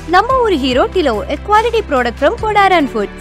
நம்ம ஊர் ஹீரோ டிலோ a quality product from Podaran Foods.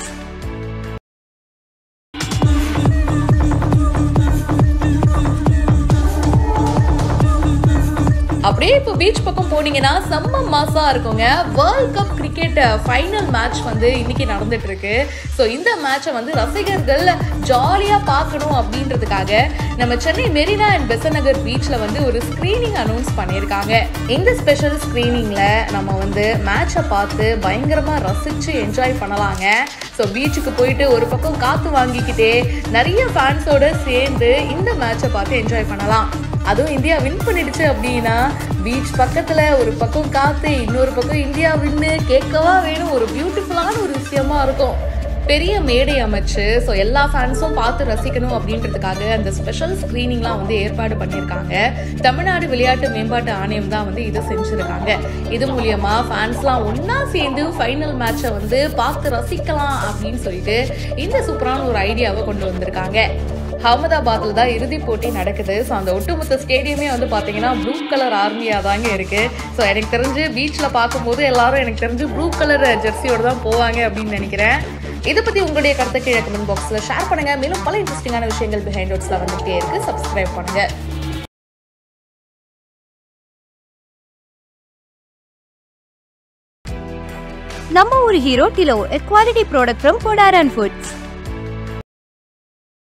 அப்படியே இப்போ பீச் பக்கம் போனீங்கன்னா செம்ம மாசா இருக்குங்க world cup cricket final match வந்து இன்னைக்கு நடந்துட்டு இருக்கு ஸோ இந்த மேட்சை வந்து ரசிகர்கள் ஜாலியாக பார்க்கணும் அப்படின்றதுக்காக நம்ம சென்னை மெரினா அண்ட் பெசநகர் பீச்சில் வந்து ஒரு ஸ்க்ரீனிங் அனௌன்ஸ் பண்ணியிருக்காங்க இந்த ஸ்பெஷல் ஸ்க்ரீனிங்கில் நம்ம வந்து மேட்சை பார்த்து பயங்கரமாக ரசித்து என்ஜாய் பண்ணலாங்க ஸோ பீச்சுக்கு போயிட்டு ஒரு பக்கம் காற்று வாங்கிக்கிட்டே நிறைய ஃபேன்ஸோட சேர்ந்து இந்த மேட்சை பார்த்து என்ஜாய் பண்ணலாம் அதுவும் இந்தியா வின் பண்ணிடுச்சு அப்படின்னா பீச் பக்கத்துல ஒரு பக்கம் காத்து இன்னொரு பக்கம் இந்தியா வின்னு கேட்கவா வேணும் ஒரு பியூட்டிஃபுல்லான ஒரு விஷயமா இருக்கும் பெரிய மேடை அமைச்சு ஸோ எல்லா ஃபேன்ஸும் பார்த்து ரசிக்கணும் அப்படின்றதுக்காக அந்த ஸ்பெஷல் ஸ்க்ரீனிங்லாம் வந்து ஏற்பாடு பண்ணியிருக்காங்க தமிழ்நாடு விளையாட்டு மேம்பாட்டு ஆணையம் தான் வந்து இதை செஞ்சுருக்காங்க இது மூலியமா ஃபேன்ஸ்லாம் ஒன்றா சேர்ந்து ஃபைனல் மேட்சை வந்து பார்த்து ரசிக்கலாம் அப்படின்னு சொல்லிட்டு இந்த சூப்பரான ஒரு ஐடியாவை கொண்டு வந்திருக்காங்க அகமதாபாத்ல தான் இறுதிப் போட்டி நடக்குது ஸோ அந்த ஒட்டுமொத்த ஸ்டேடியமே வந்து பார்த்தீங்கன்னா ப்ளூ கலர் ஆர்மியாக தாங்க இருக்கு ஸோ எனக்கு தெரிஞ்சு பீச்சில் பார்க்கும்போது எல்லாரும் எனக்கு தெரிஞ்சு ப்ளூ கலர் ஜெர்சியோட தான் போவாங்க அப்படின்னு நினைக்கிறேன் இதை பற்றி உங்களுடைய கருத்தை கீழே கமெண்ட் பாக்ஸில் ஷேர் பண்ணுங்க மேலும் பல இன்ட்ரெஸ்டிங்கான விஷயங்கள் பிஹைண்ட் நோட்ஸில் வந்துகிட்டே இருக்கு சப்ஸ்கிரைப் பண்ணுங்க நம்ம ஊர் ஹீரோ டிலோ a quality product from Podaran Foods.